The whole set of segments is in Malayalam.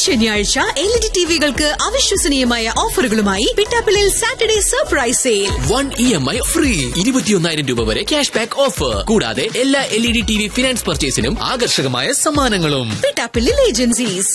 ശനിയാഴ്ച എൽ ഇ ഡി ടിവികൾക്ക് അവിശ്വസനീയമായ ഓഫറുകളുമായി പിട്ടാപ്പിളിൽ Saturday surprise sale one E M I free ഇരുപത്തിയൊന്നായിരം രൂപ വരെ ക്യാഷ് ബാക്ക് ഓഫർ കൂടാതെ എല്ലാ L E D T V finance പർച്ചേസിനും ആകർഷകമായ സമ്മാനങ്ങളും പിട്ടാപ്പിളിൽ ഏജൻസീസ്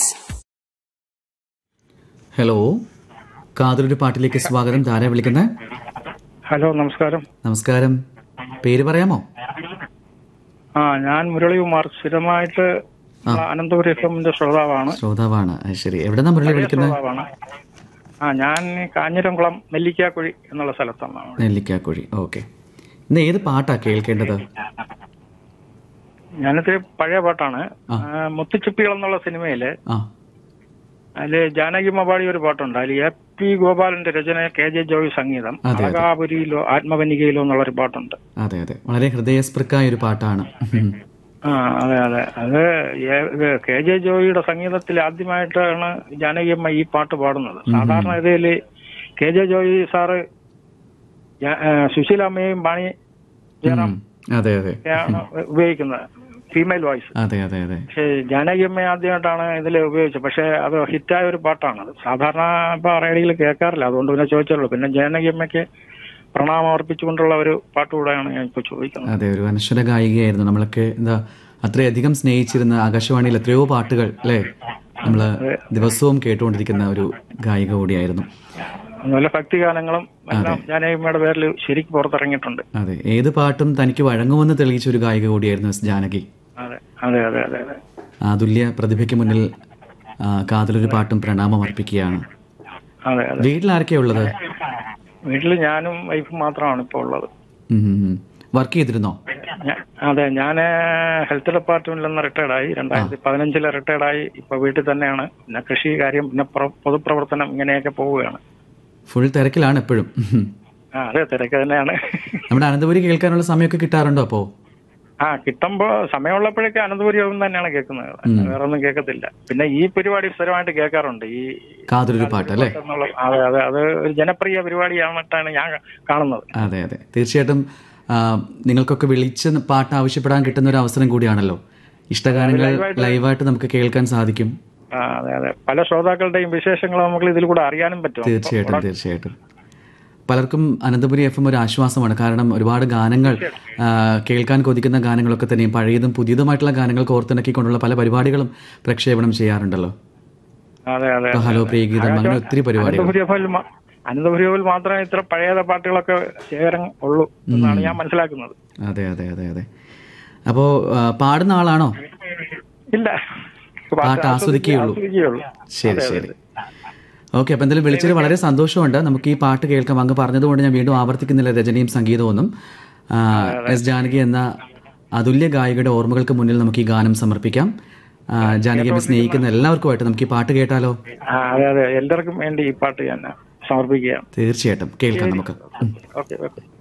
ഹലോ കാതലൊരു പാട്ടിലേക്ക് സ്വാഗതം ധാരാ വിളിക്കുന്നത് ഹലോ നമസ്കാരം നമസ്കാരം പേര് പറയാമോ ആ ഞാൻ മുരളികുമാർ സ്ഥിരമായിട്ട് അനന്തപുരം എഫ് എമ്മിന്റെ ശ്രോതാവാണ് ശ്രോതാവാണ് അത് ശരി എവിടെ മുരളി വിളിക്കുന്നത് ശ്രോതാവാണ് ആ ഞാൻ കാഞ്ഞിരംകുളം നെല്ലിക്കാക്കുഴി എന്നുള്ള സ്ഥലത്താണ് നെല്ലിക്കാക്കുഴി ഓക്കെ ഇന്ന് ഏത് പാട്ടാ കേൾക്കേണ്ടത് ഞാനിത് പഴയ പാട്ടാണ് ആ. ആ, മുത്തുച്ചിപ്പികൾ എന്നുള്ള സിനിമയില് ആ അതില് ജാനകിമ്മ പാടിയ ഒരു പാട്ടുണ്ട് അതിൽ എ പി ഗോപാലന്റെ രചന കെ ജെ ജോയി സംഗീതം അതെ, അതെ. അളകാപുരിയിലോ ആത്മവനികയിലോ എന്നുള്ള ഒരു പാട്ടുണ്ട് അതെ അതെ വളരെ ഹൃദയസ്പൃക്കായ ഒരു പാട്ടാണ് ഉം. ആ അതെ അതെ അത് ഏ- ഇത് കെ ജെ ജോയിയുടെ സംഗീതത്തിൽ ആദ്യമായിട്ടാണ് ജാനകിയമ്മ ഈ പാട്ട് പാടുന്നത് സാധാരണ ഇതിൽ കെ ജെ ജോയി സാറ് ജാ- ഏ, സുശീലാമ്മയും ബാണി ജയറാം ഉം. അതെ അതെ ആണ് ഉപയോഗിക്കുന്നത് ഫീമെയിൽ വോയിസ് അതെ അതെ അതെ പക്ഷേ ജാനകിയമ്മ ആദ്യമായിട്ടാണ് ഇതിൽ ഉപയോഗിച്ചത് പക്ഷെ അത് ഹിറ്റായ ഒരു പാട്ടാണ് സാധാരണ ഇപ്പൊ റേഡിയോയിൽ കേൾക്കാറില്ല അതുകൊണ്ട് പിന്നെ ചോദിച്ചുള്ളൂ പിന്നെ ജാനകിയമ്മയ്ക്ക് പ്രണാമം അർപ്പിച്ചുകൊണ്ടുള്ള ഒരു പാട്ട് കൂടെയാണ് ഞാൻ ഇപ്പോൾ ചോദിക്കുന്നത് അതെ ഒരു അനശ്വര ഗായികയായിരുന്നു നമ്മളൊക്കെ എന്താ അത്രയധികം സ്നേഹിച്ചിരുന്ന ആകാശവാണിയിൽ എത്രയോ പാട്ടുകൾ അല്ലേ നമ്മള് ദിവസവും കേട്ടുകൊണ്ടിരിക്കുന്ന ഒരു ഗായിക കൂടിയായിരുന്നു അതുപോലെ ഭക്തിഗാനങ്ങളും എല്ലാം ജാനകിയമ്മയുടെ പേരിൽ ശരിക്കും പുറത്തിറങ്ങിയിട്ടുണ്ട് അതെ ഏത് പാട്ടും തനിക്ക് വഴങ്ങുമെന്ന് തെളിയിച്ച ഒരു ഗായിക കൂടിയായിരുന്നു എസ് ജാനകി അതെ അതെ അതെ അതെ അതെ അതുല്യ പ്രതിഭയ്ക്ക് മുന്നിൽ ആ, കാതലൊരു പാട്ടും പ്രണാമം അർപ്പിക്കുകയാണ് അതെ അതെ വീട്ടിൽ ആരൊക്കെയാ ഉള്ളത് വീട്ടിൽ ഞാനും വൈഫും മാത്രമാണ് ഇപ്പോൾ ഉള്ളത് വർക്ക് ചെയ്തിരുന്നോ ഞാ- അതെ ഞാൻ ഹെൽത്ത് ഡിപ്പാർട്ട്മെന്റിൽ നിന്ന് റിട്ടയർഡായി രണ്ടായിരത്തി പതിനഞ്ചില് റിട്ടയർഡായി ഇപ്പൊ വീട്ടിൽ തന്നെയാണ് പിന്നെ കൃഷി കാര്യം പിന്നെ പ്ര- പൊതുപ്രവർത്തനം ഇങ്ങനെയൊക്കെ പോവുകയാണ് ഫുൾ തിരക്കിലാണ് എപ്പോഴും ആ അതെ തിരക്ക് തന്നെയാണ് നമ്മുടെ അനന്തപുരി കേൾക്കാനുള്ള സമയമൊക്കെ കിട്ടാറുണ്ടോ അപ്പോ ആ കിട്ടുമ്പോ സമയമുള്ളപ്പോഴൊക്കെ അനന്തപുരി യോഗം തന്നെയാണ് കേൾക്കുന്നത് വേറെ ഒന്നും കേൾക്കത്തില്ല പിന്നെ ഈ പരിപാടി സ്ഥിരമായിട്ട് കേൾക്കാറുണ്ട് ഈ കാതലൊരു പാട്ട് അല്ലേ എന്നുള്ള അതെ അതെ അത് ഒരു ജനപ്രിയ പരിപാടിയാണെന്നിട്ടാണ് ഞാൻ കാണുന്നത് അതെ അതെ തീർച്ചയായിട്ടും ആ, നിങ്ങൾക്കൊക്കെ വിളിച്ച് പാട്ട് ആവശ്യപ്പെടാൻ കിട്ടുന്ന ഒരു അവസരം കൂടിയാണല്ലോ ഇഷ്ടഗാനങ്ങൾ ലൈവായിട്ട് നമുക്ക് കേൾക്കാൻ സാധിക്കും ആ, അതെ അതെ പല ശ്രോതാക്കളുടെയും വിശേഷങ്ങൾ നമുക്ക് ഇതിൽ കൂടെ അറിയാനും പറ്റും തീർച്ചയായിട്ടും തീർച്ചയായിട്ടും പലർക്കും അനന്തപുരി എഫ് എം ഒരു ആശ്വാസമാണ് കാരണം ഒരുപാട് ഗാനങ്ങൾ ആ, കേൾക്കാൻ കൊതിക്കുന്ന ഗാനങ്ങളൊക്കെ തന്നെയും പഴയതും പുതിയതുമായിട്ടുള്ള ഗാനങ്ങൾ കോർത്തിണക്കിക്കൊണ്ടുള്ള പല പരിപാടികളും പ്രക്ഷേപണം ചെയ്യാറുണ്ടല്ലോ അതെ അതെ ഇപ്പൊ ഹലോ പ്രിയഗീതം അങ്ങനെ ഒത്തിരി പരിപാടികൾ അനന്തപുരിയഫിൽ അനന്തപുരിയഫിൽ മാത്രമേ ഇത്ര പഴയ പാട്ടുകളൊക്കെ ശേഖരം ഉള്ളൂ എന്നാണ് ഞാൻ മനസ്സിലാക്കുന്നത് അതെ അതെ അതെ അതെ അപ്പോ ആ, പാടുന്ന ആളാണോ ഇല്ല പാട്ട് ആസ്വദിക്കുകയുള്ളൂ. ആസ്വദിക്കുകയുള്ളൂ ശരി ശരി ഓക്കെ അപ്പൊ എന്തായാലും വിളിച്ചത് വളരെ സന്തോഷമുണ്ട് നമുക്ക് ഈ പാട്ട് കേൾക്കാം അങ്ങ് പറഞ്ഞതുകൊണ്ട് ഞാൻ വീണ്ടും ആവർത്തിക്കുന്നില്ല രചനയും സംഗീതവും ആ, എസ് ജാനകി എന്ന അതുല്യ ഗായികയുടെ ഓർമ്മകൾക്ക് മുന്നിൽ നമുക്ക് ഈ ഗാനം സമർപ്പിക്കാം ആ, ജാനകി അമ്മ സ്നേഹിക്കുന്ന എല്ലാവർക്കുമായിട്ട് നമുക്ക് ഈ പാട്ട് കേട്ടാലോ ആ, അതെ അതെ എല്ലാവർക്കും വേണ്ടി ഈ പാട്ട് ഞാൻ സമർപ്പിക്കുകയാണ് തീർച്ചയായിട്ടും കേൾക്കാം നമുക്ക് ഉം. Okay okay